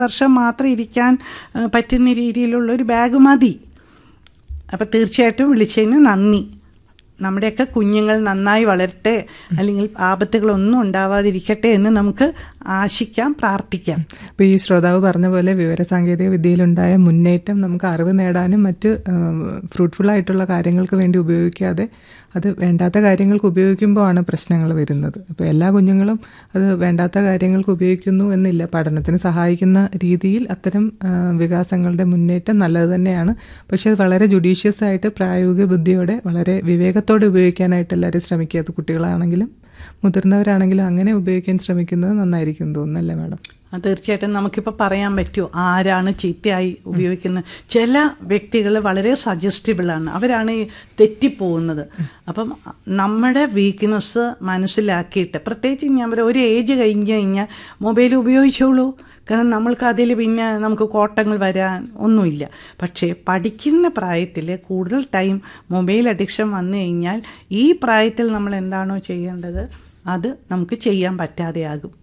വർഷം മാത്രം ഇരിക്കാൻ ആ, പറ്റുന്ന രീതിയിലുള്ള ഒരു ബാഗ് മതി അപ്പോൾ തീർച്ചയായിട്ടും വിളിച്ചതിന് നന്ദി നമ്മുടെയൊക്കെ കുഞ്ഞുങ്ങൾ നന്നായി വളരട്ടെ അല്ലെങ്കിൽ ആപത്തുകളൊന്നും ഉണ്ടാവാതിരിക്കട്ടെ എന്ന് നമുക്ക് ആശിക്കാം പ്രാർത്ഥിക്കാം അപ്പോൾ ഈ ശ്രോതാവ് പറഞ്ഞ പോലെ വിവരസാങ്കേതിക വിദ്യയിലുണ്ടായ മുന്നേറ്റം നമുക്ക് അറിവ് നേടാനും മറ്റ് ഫ്രൂട്ട്ഫുൾ ആയിട്ടുള്ള കാര്യങ്ങൾക്ക് വേണ്ടി ഉപയോഗിക്കാതെ അത് വേണ്ടാത്ത കാര്യങ്ങൾക്ക് ഉപയോഗിക്കുമ്പോഴാണ് പ്രശ്നങ്ങൾ വരുന്നത് അപ്പോൾ എല്ലാ കുഞ്ഞുങ്ങളും അത് വേണ്ടാത്ത കാര്യങ്ങൾക്ക് ഉപയോഗിക്കുന്നു എന്നില്ല പഠനത്തിന് സഹായിക്കുന്ന രീതിയിൽ അത്തരം ആ, വികാസങ്ങളുടെ മുന്നേറ്റം നല്ലത് തന്നെയാണ് പക്ഷേ അത് വളരെ ജുഡീഷ്യസ് ആയിട്ട് പ്രായോഗിക ബുദ്ധിയോടെ വളരെ വിവേകത്തോടെ ഉപയോഗിക്കാനായിട്ട് എല്ലാവരും ശ്രമിക്കുക അത് കുട്ടികളാണെങ്കിലും മുതിർന്നവരാണെങ്കിലും അങ്ങനെ ഉപയോഗിക്കാൻ ശ്രമിക്കുന്നത് നന്നായിരിക്കും എന്ന് തോന്നുന്നല്ലേ മാഡം ആ, തീർച്ചയായിട്ടും നമുക്കിപ്പോൾ പറയാൻ പറ്റുമോ ആരാണ് ചീത്തയായി ഉപയോഗിക്കുന്നത് ചില വ്യക്തികൾ വളരെ സജസ്റ്റബിളാണ് അവരാണ് ഈ തെറ്റിപ്പോകുന്നത് അപ്പം നമ്മുടെ വീക്ക്നെസ് മനസ്സിലാക്കിയിട്ട് പ്രത്യേകിച്ച് ഞാൻ പറയാം ഒരു ഏജ് കഴിഞ്ഞ് കഴിഞ്ഞാൽ മൊബൈൽ ഉപയോഗിച്ചോളൂ കാരണം നമ്മൾക്ക് അതിൽ പിന്നെ നമുക്ക് കോട്ടങ്ങൾ വരാൻ ഒന്നുമില്ല പക്ഷേ പഠിക്കുന്ന പ്രായത്തിൽ കൂടുതൽ ടൈം മൊബൈൽ അഡിക്ഷൻ വന്നു കഴിഞ്ഞാൽ ഈ പ്രായത്തിൽ നമ്മൾ എന്താണോ ചെയ്യേണ്ടത് അത് നമുക്ക് ചെയ്യാൻ പറ്റാതെയാകും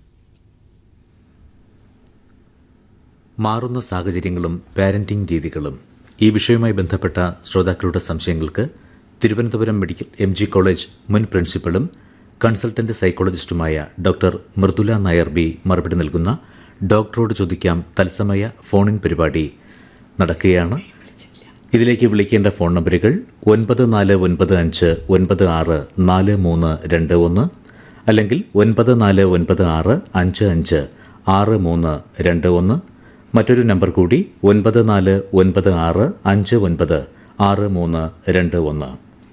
മാറുന്ന സാഹചര്യങ്ങളും പാരന്റിംഗ് രീതികളും ഈ വിഷയവുമായി ബന്ധപ്പെട്ട ശ്രോതാക്കളുടെ സംശയങ്ങൾക്ക് Thiruvananthapuram medical M G college മുൻ പ്രിൻസിപ്പലും കൺസൾട്ടന്റ് സൈക്കോളജിസ്റ്റുമായ ഡോക്ടർ മൃദുല നായർ ബി മറുപടി നൽകുന്ന ഡോക്ടറോട് ചോദിക്കാം തത്സമയ ഫോണിൻ പരിപാടി നടക്കുകയാണ് ഇതിലേക്ക് വിളിക്കേണ്ട ഫോൺ നമ്പറുകൾ ഒൻപത് നാല് ഒൻപത് അഞ്ച് ഒൻപത് ആറ് നാല് മൂന്ന് രണ്ട് ഒന്ന് അല്ലെങ്കിൽ ഒൻപത് നാല് ഒൻപത് ആറ് അഞ്ച് അഞ്ച് ആറ് മൂന്ന് രണ്ട് ഒന്ന് മറ്റൊരു നമ്പർ കൂടി ഒൻപത് നാല് ഒൻപത് ആറ് അഞ്ച് ഒൻപത് ആറ് മൂന്ന് രണ്ട് ഒന്ന്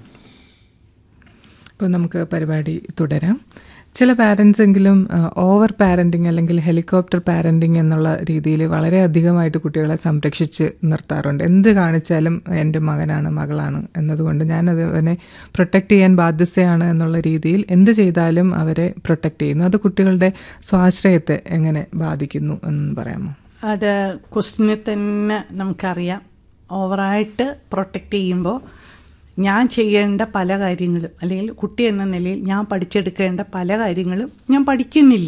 ഇപ്പോൾ നമുക്ക് പരിപാടി തുടരാം ചില പാരൻസ് എങ്കിലും ഓവർ പാരൻറ്റിങ് അല്ലെങ്കിൽ ഹെലികോപ്റ്റർ പാരൻറ്റിങ് എന്നുള്ള രീതിയിൽ വളരെ അധികമായിട്ട് കുട്ടികളെ സംരക്ഷിച്ച് നിർത്താറുണ്ട് എന്ത് കാണിച്ചാലും എൻ്റെ മകനാണ് മകളാണ് എന്നതുകൊണ്ട് ഞാനത് അവനെ പ്രൊട്ടക്റ്റ് ചെയ്യാൻ ബാധ്യസ്ഥയാണ് എന്നുള്ള രീതിയിൽ എന്ത് ചെയ്താലും അവരെ പ്രൊട്ടക്റ്റ് ചെയ്യുന്നു അത് കുട്ടികളുടെ സ്വാശ്രയത്തെ എങ്ങനെ ബാധിക്കുന്നു എന്ന് പറയാമോ അത് ക്വസ്റ്റിനെ തന്നെ നമുക്കറിയാം ഓവറായിട്ട് പ്രൊട്ടക്റ്റ് ചെയ്യുമ്പോൾ ഞാൻ ചെയ്യേണ്ട പല കാര്യങ്ങളും അല്ലെങ്കിൽ കുട്ടി എന്ന നിലയിൽ ഞാൻ പഠിച്ചെടുക്കേണ്ട പല കാര്യങ്ങളും ഞാൻ പഠിക്കുന്നില്ല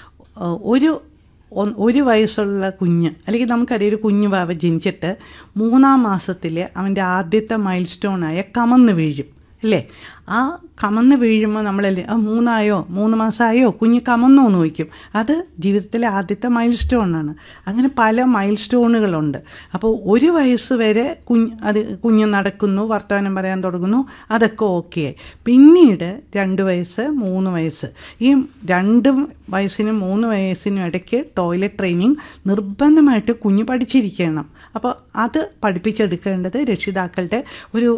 ഏഹ് ഒരു ഒ- ഒരു വയസ്സുള്ള കുഞ്ഞ് അല്ലെങ്കിൽ നമുക്കറിയാം ഒരു കുഞ്ഞു വാവ ജനിച്ചിട്ട് മൂന്നാം മാസത്തിൽ അവൻ്റെ ആദ്യത്തെ മൈൽ സ്റ്റോണായ കമന്ന് വീഴും അല്ലേ ആ കമന്ന് വീഴുമ്പോൾ നമ്മളല്ലേ ആ മൂന്നായോ മൂന്ന് മാസമായോ കുഞ്ഞ് കമന്നോ എന്ന് ചോദിക്കും അത് ജീവിതത്തിലെ ആദ്യത്തെ മൈൽ സ്റ്റോണാണ് അങ്ങനെ പല മൈൽ സ്റ്റോണുകളുണ്ട് അപ്പോൾ ഒരു വയസ്സ് വരെ കുഞ്ഞ് അത് കുഞ്ഞ് നടക്കുന്നു വർത്തമാനം പറയാൻ തുടങ്ങുന്നു അതൊക്കെ ഓക്കെ ആയി പിന്നീട് രണ്ട് വയസ്സ് മൂന്ന് വയസ്സ് ഈ രണ്ട് വയസ്സിനും മൂന്ന് വയസ്സിനും ഇടയ്ക്ക് ടോയ്ലറ്റ് ട്രെയിനിങ് നിർബന്ധമായിട്ട് കുഞ്ഞ് പഠിച്ചിരിക്കണം അപ്പോൾ അത് പഠിപ്പിച്ചെടുക്കേണ്ടത് രക്ഷിതാക്കളുടെ ഒരു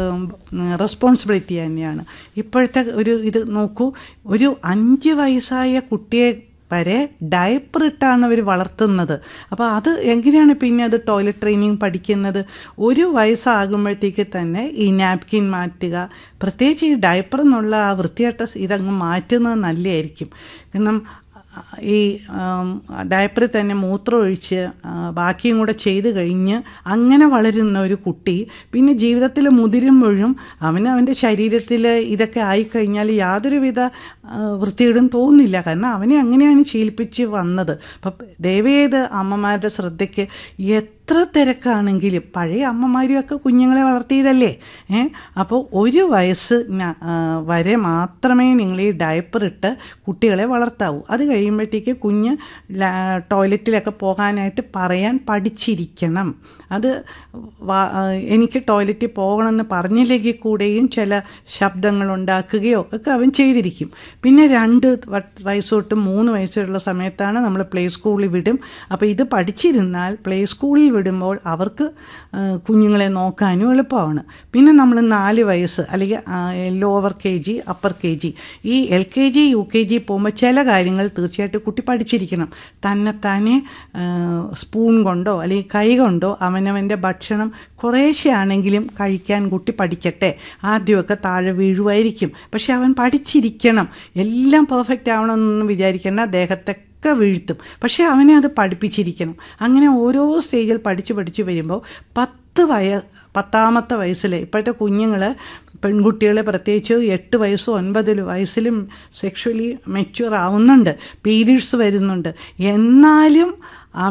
റെസ്പോൺസിബിലിറ്റി തന്നെയാണ് ഇപ്പോഴത്തെ ഒരു ഇത് നോക്കൂ ഒരു അഞ്ച് വയസ്സായ കുട്ടിയെ വരെ ഡയപ്പർ ഇട്ടാണ് അവർ വളർത്തുന്നത് അപ്പോൾ അത് എങ്ങനെയാണ് പിന്നെ അത് ടോയ്ലറ്റ് ട്രെയിനിങ് പഠിക്കുന്നത് ഒരു വയസ്സാകുമ്പോഴത്തേക്ക് തന്നെ ഈ നാപ്കിൻ മാറ്റുക പ്രത്യേകിച്ച് ഈ ഡയപ്പർ എന്നുള്ള ആ വൃത്തിയായിട്ട ഇതങ്ങ് മാറ്റുന്നത് നല്ലതായിരിക്കും കാരണം ഈ ഡയപ്പറിൽ തന്നെ മൂത്രം ഒഴിച്ച് ആ, ബാക്കിയും കൂടെ ചെയ്ത് കഴിഞ്ഞ് അങ്ങനെ വളരുന്ന ഒരു കുട്ടി പിന്നെ ജീവിതത്തിൽ മുതിരുമ്പോഴും അവന് അവൻ്റെ ശരീരത്തിൽ ഇതൊക്കെ ആയിക്കഴിഞ്ഞാൽ യാതൊരുവിധ ആ, വൃത്തികേടും തോന്നില്ല കാരണം അവനെ അങ്ങനെയാണ് ശീലിപ്പിച്ച് വന്നത് അപ്പം ദയവേത് അമ്മമാരുടെ ശ്രദ്ധയ്ക്ക് എത്ര തിരക്കാണെങ്കിലും പഴയ അമ്മമാരുമൊക്കെ കുഞ്ഞുങ്ങളെ വളർത്തിയതല്ലേ ഏ അപ്പോൾ ഒരു വയസ്സ് ന- ആ, വരെ മാത്രമേ നിങ്ങൾ ഈ ഡയപ്പർ ഇട്ട് കുട്ടികളെ വളർത്താവൂ അത് കഴിയുമ്പോഴത്തേക്ക് കുഞ്ഞ് ലാ- ടോയ്ലറ്റിലൊക്കെ പോകാനായിട്ട് പറയാൻ പഠിച്ചിരിക്കണം അത് വാ- ആ, എനിക്ക് ടോയ്ലറ്റിൽ പോകണമെന്ന് പറഞ്ഞില്ലെങ്കിൽ കൂടെയും ചില ശബ്ദങ്ങൾ ഉണ്ടാക്കുകയോ ഒക്കെ അവൻ ചെയ്തിരിക്കും പിന്നെ രണ്ട് വ- വയസ്സ് തൊട്ട് മൂന്ന് വയസ്സുള്ള സമയത്താണ് നമ്മൾ പ്ലേ സ്കൂളിൽ വിടും അപ്പോൾ ഇത് പഠിച്ചിരുന്നാൽ പ്ലേ സ്കൂളിൽ വിടുമ്പോൾ അവർക്ക് ആ, കുഞ്ഞുങ്ങളെ നോക്കാനും എളുപ്പമാണ് പിന്നെ നമ്മൾ നാല് വയസ്സ് അല്ലെങ്കിൽ lower K G upper K G ഈ L K G U K G പോകുമ്പോൾ ചില കാര്യങ്ങൾ തീർച്ചയായിട്ടും കുട്ടി പഠിച്ചിരിക്കണം തന്നെത്താനെ ആ, സ്പൂൺ കൊണ്ടോ അല്ലെങ്കിൽ കൈ കൊണ്ടോ അവനവൻ്റെ ഭക്ഷണം കുറേശ്ശെ ആണെങ്കിലും കഴിക്കാൻ കുട്ടി പഠിക്കട്ടെ ആദ്യമൊക്കെ താഴെ വീഴുമായിരിക്കും പക്ഷെ അവൻ പഠിച്ചിരിക്കണം എല്ലാം പെർഫെക്റ്റ് ആവണമെന്നൊന്നും വിചാരിക്കേണ്ട ദേഹത്തെ ഒക്കെ വീഴ്ത്തും പക്ഷേ അവനെ അത് പഠിപ്പിച്ചിരിക്കണം അങ്ങനെ ഓരോ സ്റ്റേജിൽ പഠിച്ച് പഠിച്ച് വരുമ്പോൾ പത്ത് വയ പത്താമത്തെ വയസ്സിൽ ഇപ്പോഴത്തെ കുഞ്ഞുങ്ങൾ പെൺകുട്ടികൾ പ്രത്യേകിച്ച് എട്ട് വയസ്സും ഒൻപതിൽ വയസ്സിലും സെക്ഷുവലി മെച്യൂർ ആവുന്നുണ്ട് പീരീഡ്സ് വരുന്നുണ്ട് എന്നാലും